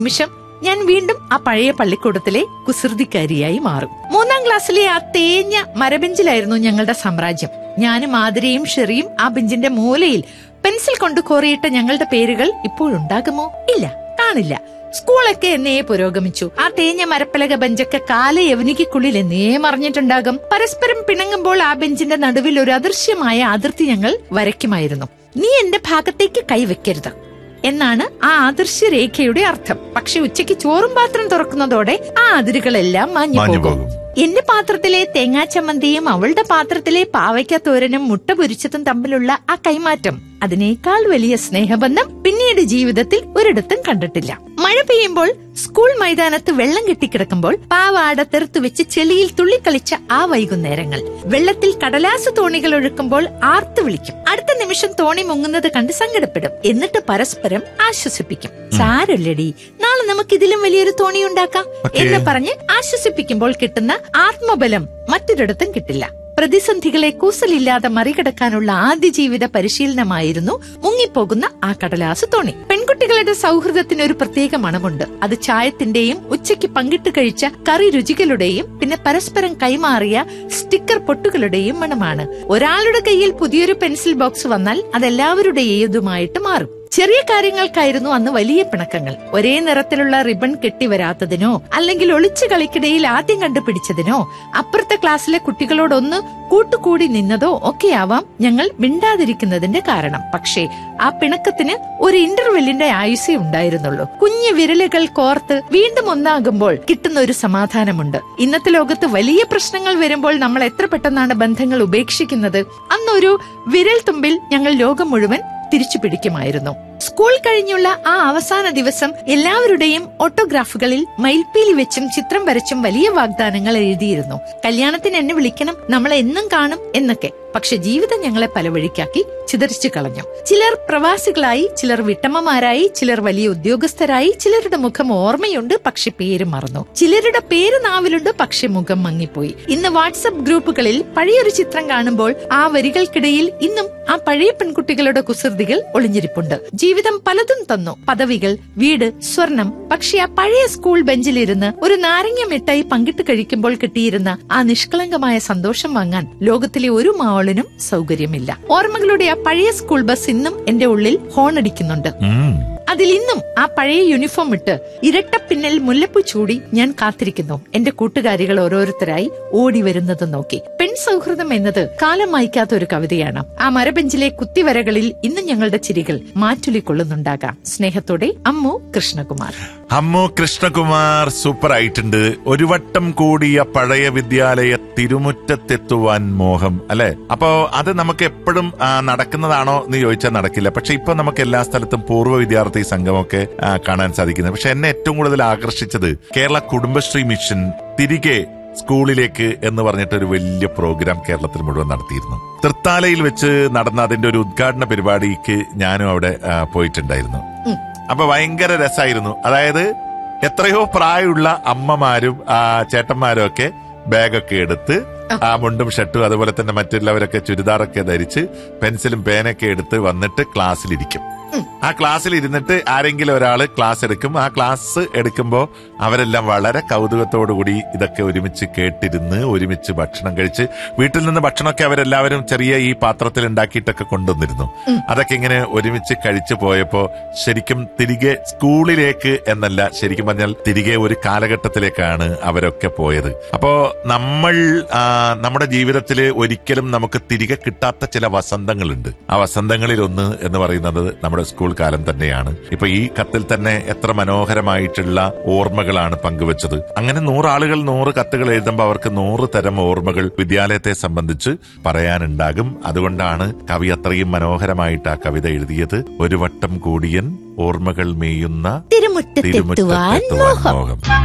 നിമിഷം ഞാൻ വീണ്ടും ആ പഴയ പള്ളിക്കൂടത്തിലെ കുസൃതിക്കാരിയായി മാറും മൂന്നാം ക്ലാസ്സിലെ ആ തേഞ്ഞ മരബെഞ്ചിലായിരുന്നു ഞങ്ങളുടെ സാമ്രാജ്യം ഞാനും ആതിരയും ഷെറിയും ആ ബെഞ്ചിന്റെ മൂലയിൽ പെൻസിൽ കൊണ്ട് കോറിയിട്ട ഞങ്ങളുടെ പേരുകൾ ഇപ്പോഴുണ്ടാകുമോ ഇല്ല കാണില്ല സ്കൂളൊക്കെ എന്നേ പുരോഗമിച്ചു ആ തേഞ്ഞ മരപ്പലക ബെഞ്ചൊക്കെ കാല യവനിക്കുള്ളിൽ എന്നേ മറിഞ്ഞിട്ടുണ്ടാകും പരസ്പരം പിണങ്ങുമ്പോൾ ആ ബെഞ്ചിന്റെ നടുവിൽ ഒരു അദൃശ്യമായ അതിർത്തി ഞങ്ങൾ വരയ്ക്കുമായിരുന്നു നീ എന്റെ ഭാഗത്തേക്ക് കൈവെക്കരുത് എന്നാണ് ആ ആദർശ രേഖയുടെ അർത്ഥം പക്ഷെ ഉച്ചയ്ക്ക് ചോറും പാത്രം തുറക്കുന്നതോടെ ആ അതിരുകളെല്ലാം മാഞ്ഞു മാഞ്ഞു പോകും പോകും. എന്റെ പാത്രത്തിലെ തേങ്ങാച്ചമ്മന്തിയും അവളുടെ പാത്രത്തിലെ പാവയ്ക്ക തോരനും മുട്ട പൊരിച്ചതും തമ്മിലുള്ള ആ കൈമാറ്റം അതിനേക്കാൾ വലിയ സ്നേഹബന്ധം പിന്നീട് ജീവിതത്തിൽ ഒരിടത്തും കണ്ടിട്ടില്ല മഴ പെയ്യുമ്പോൾ സ്കൂൾ മൈതാനത്ത് വെള്ളം കെട്ടിക്കിടക്കുമ്പോൾ പാവാട തെറുത്തു വെച്ച് ചെളിയിൽ തുള്ളിക്കളിച്ച ആ വൈകുന്നേരങ്ങൾ വെള്ളത്തിൽ കടലാസ് തോണികൾ ഒഴുക്കുമ്പോൾ ആർത്തു വിളിക്കും അടുത്ത നിമിഷം തോണി മുങ്ങുന്നത് കണ്ട് സങ്കടപ്പെടും എന്നിട്ട് പരസ്പരം ആശ്വസിപ്പിക്കും സാരല്ലടി നാളെ നമുക്ക് ഇതിലും വലിയൊരു തോണി ഉണ്ടാക്കാം Okay. എന്ന് പറഞ്ഞ് ആശ്വസിപ്പിക്കുമ്പോൾ കിട്ടുന്ന ആത്മബലം മറ്റൊരിടത്തും കിട്ടില്ല പ്രതിസന്ധികളെ കൂസലില്ലാതെ മറികടക്കാനുള്ള ആദ്യ ജീവിത പരിശീലനമായിരുന്നു മുങ്ങിപ്പോകുന്ന ആ കടലാസ് തോണി പെൺകുട്ടികളുടെ സൗഹൃദത്തിന് ഒരു പ്രത്യേക മണമുണ്ട് അത് ചായത്തിന്റെയും ഉച്ചയ്ക്ക് പങ്കിട്ട് കഴിച്ച കറി രുചികളുടെയും പിന്നെ പരസ്പരം കൈമാറിയ സ്റ്റിക്കർ പൊട്ടുകളുടെയും മണമാണ് ഒരാളുടെ കയ്യിൽ പുതിയൊരു പെൻസിൽ ബോക്സ് വന്നാൽ അതെല്ലാവരുടെയുമായിട്ട് മാറും ചെറിയ കാര്യങ്ങൾക്കായിരുന്നു അന്ന് വലിയ പിണക്കങ്ങൾ ഒരേ നിറത്തിലുള്ള റിബൺ കെട്ടിവരാത്തതിനോ അല്ലെങ്കിൽ ഒളിച്ചു കളിക്കിടയിൽ ആദ്യം കണ്ടുപിടിച്ചതിനോ അപ്പുറത്തെ ക്ലാസ്സിലെ കുട്ടികളോടൊന്ന് കൂട്ടുകൂടി നിന്നതോ ഒക്കെയാവാം ഞങ്ങൾ മിണ്ടാതിരിക്കുന്നതിന്റെ കാരണം പക്ഷേ ആ പിണക്കത്തിന് ഒരു ഇന്റർവെല്ലിന്റെ ആയുസേ ഉണ്ടായിരുന്നുള്ളൂ കുഞ്ഞു വിരലുകൾ കോർത്ത് വീണ്ടും ഒന്നാകുമ്പോൾ കിട്ടുന്ന ഒരു സമാധാനമുണ്ട് ഇന്നത്തെ ലോകത്ത് വലിയ പ്രശ്നങ്ങൾ വരുമ്പോൾ നമ്മൾ എത്ര പെട്ടെന്നാണ് ബന്ധങ്ങൾ ഉപേക്ഷിക്കുന്നത് അന്നൊരു വിരൽ തുമ്പിൽ ഞങ്ങൾ ലോകം മുഴുവൻ തിരിച്ചു പിടിക്കുമായിരുന്നു സ്കൂൾ കഴിഞ്ഞുള്ള ആ അവസാന ദിവസം എല്ലാവരുടെയും ഓട്ടോഗ്രാഫുകളിൽ മയിൽപ്പീലി വെച്ചും ചിത്രം വരച്ചും വലിയ വാഗ്ദാനങ്ങൾ എഴുതിയിരുന്നു കല്യാണത്തിന് എന്നെ വിളിക്കണം നമ്മളെ എന്നും കാണും എന്നൊക്കെ പക്ഷെ ജീവിതം ഞങ്ങളെ പല വഴിക്കാക്കി ചിതറിച്ചു കളഞ്ഞു ചിലർ പ്രവാസികളായി ചിലർ വിട്ടമ്മമാരായി ചിലർ വലിയ ഉദ്യോഗസ്ഥരായി ചിലരുടെ മുഖം ഓർമ്മയുണ്ട് പക്ഷെ പേര് മറന്നു ചിലരുടെ പേര് നാവിലുണ്ട് പക്ഷെ മുഖം മങ്ങിപ്പോയി ഇന്ന് വാട്സപ്പ് ഗ്രൂപ്പുകളിൽ പഴയൊരു ചിത്രം കാണുമ്പോൾ ആ വരികൾക്കിടയിൽ ഇന്നും ആ പഴയ പെൺകുട്ടികളുടെ കുസൃതികൾ ഒളിഞ്ഞിരിപ്പുണ്ട് ജീവിതം പലതും തന്നു പദവികൾ വീട് സ്വർണം പക്ഷെ ആ പഴയ സ്കൂൾ ബെഞ്ചിലിരുന്ന് ഒരു നാരങ്ങ മിഠായി പങ്കിട്ട് കഴിക്കുമ്പോൾ കിട്ടിയിരുന്ന ആ നിഷ്കളങ്കമായ സന്തോഷം വാങ്ങാൻ ലോകത്തിലെ ഒരു മാവളിനും സൗകര്യമില്ല ഓർമ്മകളുടെ ആ പഴയ സ്കൂൾ ബസ് ഇന്നും എന്റെ ഉള്ളിൽ ഹോണടിക്കുന്നുണ്ട് ഉം. അതിൽ ഇന്നും ആ പഴയ യൂണിഫോം ഇട്ട് ഇരട്ടപ്പിന്നൽ മുല്ലപ്പൂ ചൂടി ഞാൻ കാത്തിരിക്കുന്നു എന്റെ കൂട്ടുകാരികൾ ഓരോരുത്തരായി ഓടി വരുന്നത് നോക്കി പെൺ സൗഹൃദം എന്നത് കാലം മായ്ക്കാത്ത ഒരു കവിതയാണ് ആ മരബെഞ്ചിലെ കുത്തിവരകളിൽ ഇന്നും ഞങ്ങളുടെ ചിരികൾ മാറ്റുലിക്കൊള്ളുന്നുണ്ടാകാം സ്നേഹത്തോടെ അമ്മു കൃഷ്ണകുമാർ അമ്മു കൃഷ്ണകുമാർ സൂപ്പർ ആയിട്ടുണ്ട് ഒരു വട്ടം കൂടിയ പഴയ വിദ്യാലയ തിരുമുറ്റത്തെത്തുവാൻ മോഹം അല്ലെ അപ്പോ അത് നമുക്ക് എപ്പോഴും ആ, നടക്കുന്നതാണോ എന്ന് ചോദിച്ചാൽ നടക്കില്ല പക്ഷെ ഇപ്പൊ നമുക്ക് എല്ലാ സ്ഥലത്തും പൂർവ്വ വിദ്യാർത്ഥി സംഘമൊക്കെ ആ, കാണാൻ സാധിക്കുന്നത് പക്ഷെ എന്നെ ഏറ്റവും കൂടുതൽ ആകർഷിച്ചത് കേരള കുടുംബശ്രീ മിഷൻ തിരികെ സ്കൂളിലേക്ക് എന്ന് പറഞ്ഞിട്ട് ഒരു വലിയ പ്രോഗ്രാം കേരളത്തിൽ മുഴുവൻ നടത്തിയിരുന്നു തൃത്താലയിൽ വെച്ച് നടന്ന അതിന്റെ ഒരു ഉദ്ഘാടന പരിപാടിക്ക് ഞാനും അവിടെ ആ, പോയിട്ടുണ്ടായിരുന്നു ഉം. അപ്പൊ ഭയങ്കര രസമായിരുന്നു അതായത് എത്രയോ പ്രായമുള്ള അമ്മമാരും ആ ചേട്ടന്മാരും ഒക്കെ ബാഗൊക്കെ എടുത്ത് ആ മുണ്ടും ഷർട്ടും അതുപോലെ തന്നെ മറ്റുള്ളവരൊക്കെ ചുരിദാറൊക്കെ ധരിച്ച് പെൻസിലും പേനൊക്കെ എടുത്ത് വന്നിട്ട് ക്ലാസ്സിലിരിക്കും ആ ക്ലാസ്സിൽ ഇരുന്നിട്ട് ആരെങ്കിലും ഒരാള് ക്ലാസ് എടുക്കും ആ ക്ലാസ് എടുക്കുമ്പോൾ അവരെല്ലാം വളരെ കൗതുകത്തോടു കൂടി ഇതൊക്കെ ഒരുമിച്ച് കേട്ടിരുന്ന് ഒരുമിച്ച് ഭക്ഷണം കഴിച്ച് വീട്ടിൽ നിന്ന് ഭക്ഷണമൊക്കെ അവരെല്ലാവരും ചെറിയ ഈ പാത്രത്തിൽ ഉണ്ടാക്കിയിട്ടൊക്കെ കൊണ്ടുവന്നിരുന്നു അതൊക്കെ ഇങ്ങനെ ഒരുമിച്ച് കഴിച്ചു പോയപ്പോ ശരിക്കും തിരികെ സ്കൂളിലേക്ക് എന്നല്ല ശരിക്കും പറഞ്ഞാൽ തിരികെ ഒരു കാലഘട്ടത്തിലേക്കാണ് അവരൊക്കെ പോയത് അപ്പോ നമ്മൾ ആ, നമ്മുടെ ജീവിതത്തിൽ ഒരിക്കലും നമുക്ക് തിരികെ കിട്ടാത്ത ചില വസന്തങ്ങളുണ്ട് ആ വസന്തങ്ങളിൽ ഒന്ന് എന്ന് പറയുന്നത് നമ്മുടെ സ്കൂൾ കാലം തന്നെയാണ് ഇപ്പൊ ഈ കത്തിൽ തന്നെ എത്ര മനോഹരമായിട്ടുള്ള ഓർമ്മകളാണ് പങ്കുവച്ചത് അങ്ങനെ നൂറാളുകൾ നൂറ് കത്തുകൾ എഴുതുമ്പോൾ അവർക്ക് നൂറ് തരം ഓർമ്മകൾ വിദ്യാലയത്തെ സംബന്ധിച്ച് പറയാനുണ്ടാകും അതുകൊണ്ടാണ് കവി അത്രയും മനോഹരമായിട്ട് ആ കവിത എഴുതിയത് ഒരു വട്ടം കൂടിയൻ ഓർമ്മകൾ മേയുന്ന തിരുമുറ്റത്തെത്തുവാൻ തിരുമുറ്റത്തെത്തുവാൻ മോഹം മോഹം